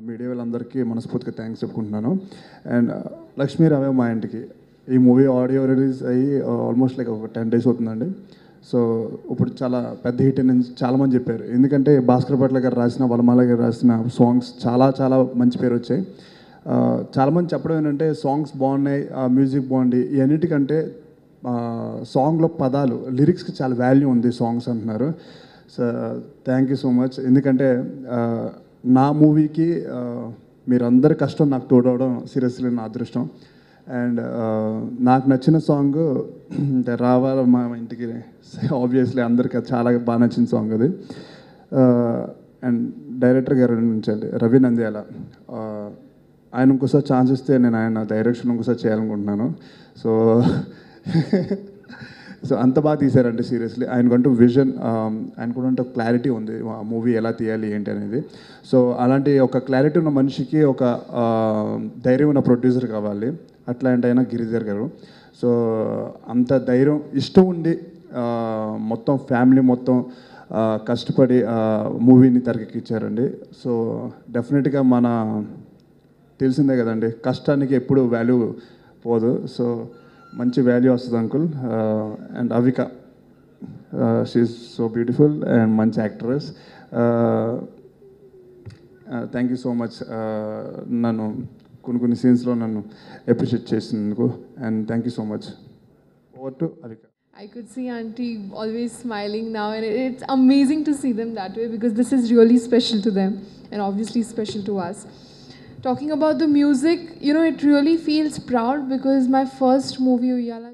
Media వాళ్ళందరికీ మనస్ఫూర్తిగా thanks చెప్పుకుంటున్నాను అండ్ లక్ష్మీ రావే మా ఇంటికి ఈ మూవీ ఆడియో రిలీజ్ అయ్యి ఆల్మోస్ట్ లైక్ ఒక టెన్ డేస్ అవుతుందండి సో ఇప్పుడు చాలా పెద్ద హిట్ అని చాలామంది చెప్పారు ఎందుకంటే భాస్కర్ భట్ల గారు రాసిన వలమాల గారు రాసిన సాంగ్స్ చాలా చాలా మంచి పేరు వచ్చాయి ఆ, చాలామంది చెప్పడం ఏంటంటే సాంగ్స్ బాగున్నాయి మ్యూజిక్ బాగుంది ఇవన్నిటికంటే సాంగ్లో పదాలు లిరిక్స్కి చాలా వాల్యూ ఉంది సాంగ్స్ అంటున్నారు so thank you so much ఎందుకంటే ఆ, నా మూవీకి మీరందరి కష్టం నాకు తోడవడం సీరియస్లీ నా అదృష్టం అండ్ నాకు నచ్చిన సాంగ్ రావాల మా ఇంటికి ఆబ్వియస్లీ అందరికీ అది చాలా బాగా నచ్చిన సాంగ్ అది అండ్ డైరెక్టర్ గారు నుంచి అండి రవి నంద్యాల ఆ, ఆయన ఇంకోసారి ఛాన్స్ ఇస్తే నేను ఆయన డైరెక్షన్ ఇంకోసారి చేయాలనుకుంటున్నాను సో సో అంత బాగా తీశారంటే సీరియస్లీ ఆయనకంటూ విజన్ ఆయనకుంటే ఒక క్లారిటీ ఉంది ఆ మూవీ ఎలా తీయాలి ఏంటి అనేది సో అలాంటి ఒక క్లారిటీ ఉన్న మనిషికి ఒక ఆ, ధైర్యం ఉన్న ప్రొడ్యూసర్ కావాలి అట్లాంటి అయినా గిరిజర్ గారు సో అంత ధైర్యం ఇష్టం ఉండి ఆ, మొత్తం ఫ్యామిలీ మొత్తం ఆ, కష్టపడి ఆ మూవీని తెరకెక్కించారండి సో డెఫినెట్గా మన తెలిసిందే కదండి కష్టానికి ఎప్పుడు వాల్యూ పోదు సో మంచి వాల్యూ వస్తుంది uncle and Avika she so beautiful and మంచి actress thank you so much నన్ను కొన్ని కొన్ని సీన్స్లో నన్ను అప్రిషియేట్ చేసినందుకు and thank you so much over to Avika I could see Auntie always smiling now, and it- it's amazing to see them that way because this is really special to them and obviously special to us. Talking about the music, you know, it really feels proud because my first movie, Uyala.